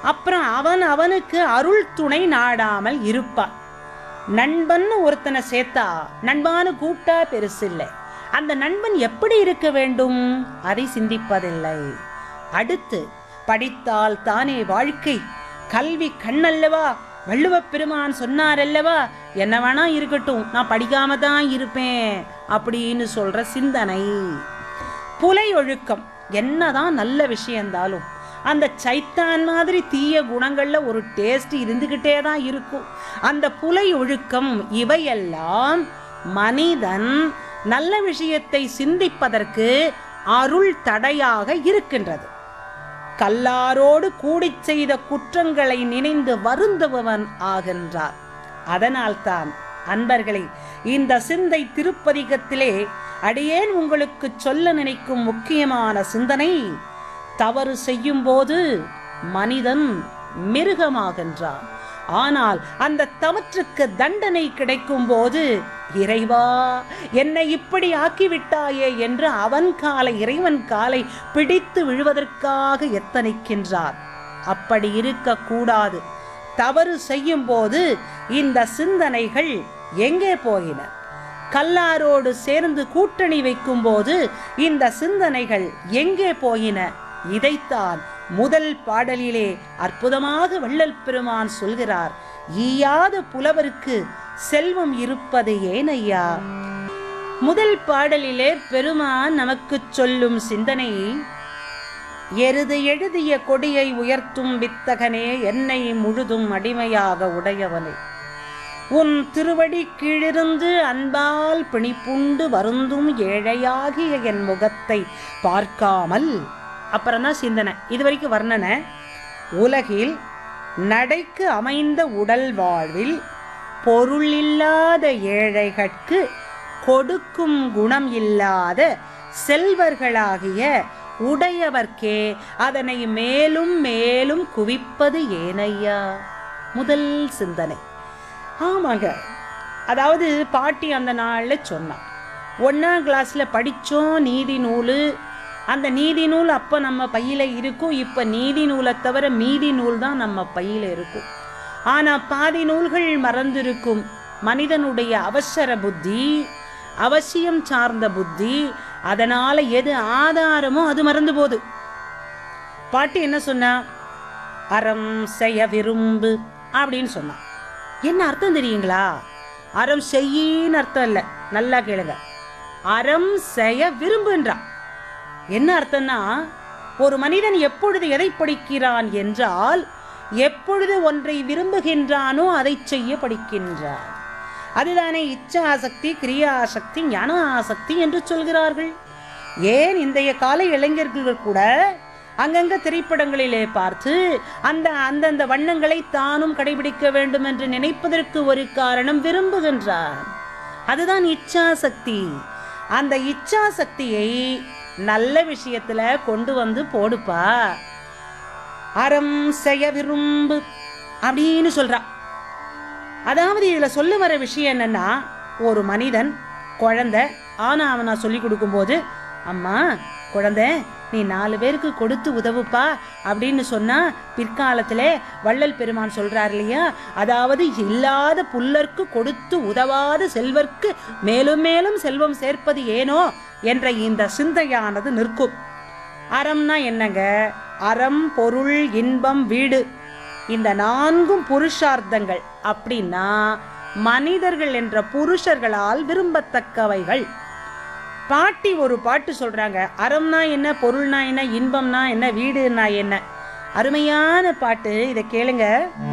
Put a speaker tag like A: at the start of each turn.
A: அப்புறம் அவன் அவனுக்கு அருள் துணை நாடாமல் இருப்பான் நண்பன் ஒருத்தனை சேர்த்தா நண்பான்னு கூப்பிட்டா பெருசில்லை அந்த நண்பன் எப்படி இருக்க வேண்டும் அதை சிந்திப்பதில்லை அடுத்து படித்தால் தானே வாழ்க்கை கல்வி கண்ணல்லவா வள்ளுவப் பெருமான் சொன்னார் அல்லவா என்ன வேணா இருக்கட்டும் நான் படிக்காம தான் இருப்பேன் அப்படின்னு சொல்ற சிந்தனை புலை ஒழுக்கம் என்னதான் நல்ல விஷயந்தாலும் அந்த சைத்தான் மாதிரி தீய குணங்கள்ல ஒரு டேஸ்ட் இருந்துகிட்டே தான் இருக்கும் அந்த புலை ஒழுக்கம் இவையெல்லாம் மனிதன் நல்ல விஷயத்தை சிந்திப்பதற்கு அருள் தடையாக இருக்கின்றது கல்லாரோடு கூடிச் செய்த குற்றங்களை நினைந்து வருந்துபவன் ஆகின்றார் அதனால்தான் அன்பர்களே இந்த சிந்தை திருப்பதிகத்திலே அடியேன் உங்களுக்கு சொல்ல நினைக்கும் முக்கியமான சிந்தனை தவறு செய்யும் போது மனிதன் மிருகமாகின்றான் ஆனால் அந்த தவற்றுக்கு தண்டனை கிடைக்கும் போது இறைவா என்னை இப்படி ஆக்கிவிட்டாயே என்று அவன் காலை இறைவன் காலை பிடித்து விழுவதற்காக எத்தனைக்கின்றார் அப்படி இருக்கக்கூடாது தவறு செய்யும் போது இந்த சிந்தனைகள் எங்கே போயின கல்லாரோடு சேர்ந்து கூட்டணி வைக்கும்போது இந்த சிந்தனைகள் எங்கே போயின இதைத்தான் முதல் பாடலிலே அற்புதமாக வள்ளல் பெருமான் சொல்கிறார் ஈயாத புலவருக்கு செல்வம் இருப்பது ஏனையா முதல் பாடலிலே பெருமான் நமக்கு சொல்லும் சிந்தனை எருது எழுதிய கொடியை உயர்த்தும் வித்தகனே என்னை முழுதும் அடிமையாக உடையவனே உன் திருவடி கீழிருந்து அன்பால் பிணிப்புண்டு வருந்தும் ஏழையாகிய என் முகத்தை பார்க்காமல் அப்புறம் தான் சிந்தனை இது வரைக்கும் வர்ணனை உலகில் நடைக்கு அமைந்த உடல் வாழ்வில் பொருள் இல்லாத ஏழைகட்கு கொடுக்கும் குணம் இல்லாத செல்வர்களாகிய உடையவர்க்கே அதனை மேலும் மேலும் குவிப்பது ஏனையா முதல் சிந்தனை ஆமாங்க அதாவது பாட்டி அந்த நாளில் சொன்னான் ஒன்றாம் கிளாஸில் படித்தோம் நீதி நூல் அந்த நீதி நூல் அப்போ நம்ம பையில் இருக்கும் இப்போ நீதி நூலை தவிர மீதி நூல் தான் நம்ம பையில் இருக்கும் ஆனால் பாதி நூல்கள் மறந்திருக்கும் மனிதனுடைய அவசர புத்தி அவசியம் சார்ந்த புத்தி அதனால எது ஆதாரமோ அது மறந்து போகுது பாட்டி என்ன சொன்னா அறம் செய்ய விரும்பு அப்படின்னு சொன்னான் என்ன அர்த்தம் தெரியுங்களா அறம் செய்யின்னு அர்த்தம் இல்லை நல்லா கேளுங்க அறம் செய்ய விரும்புன்றான் என்ன அர்த்தம்னா ஒரு மனிதன் எப்பொழுது எதை படிக்கிறான் என்றால் எப்பொழுது ஒன்றை விரும்புகின்றானோ அதை செய்ய படிக்கின்றான் அதுதானே இச்சாசக்தி கிரியாசக்தி ஞான ஆசக்தி என்று சொல்கிறார்கள் ஏன் இன்றைய கால இளைஞர்கள் கூட அங்கங்க திரைப்படங்களிலே பார்த்து அந்த அந்தந்த வண்ணங்களை தானும் கடைபிடிக்க வேண்டும் என்று நினைப்பதற்கு ஒரு காரணம் விரும்புகின்றான் அதுதான் இச்சாசக்தி அந்த இச்சாசக்தியை நல்ல விஷயத்துல கொண்டு வந்து போடுப்பா அறம் செய்ய விரும்பு அப்படின்னு சொல்றா அதாவது இதுல சொல்ல வர விஷயம் என்னன்னா ஒரு மனிதன் குழந்தை ஆனா அவன் நான் சொல்லி கொடுக்கும்போது அம்மா குழந்தை நீ நாலு பேருக்கு கொடுத்து உதவுப்பா அப்படின்னு சொன்னா பிற்காலத்திலே வள்ளல் பெருமான் சொல்றார் இல்லையா அதாவது இல்லாத புல்லர்க்கு கொடுத்து உதவாத செல்வர்க்கு மேலும் மேலும் செல்வம் சேர்ப்பது ஏனோ என்ற இந்த சிந்தையானது நிற்கும் அறம்னா என்னங்க அறம் பொருள் இன்பம் வீடு இந்த நான்கும் புருஷார்த்தங்கள் அப்படின்னா மனிதர்கள் என்ற புருஷர்களால் விரும்பத்தக்கவைகள் பாட்டி ஒரு பாட்டு சொல்றாங்க அறம்னா என்ன பொருள்னா என்ன இன்பம்னா என்ன வீடுனா என்ன அருமையான பாட்டு இதை கேளுங்க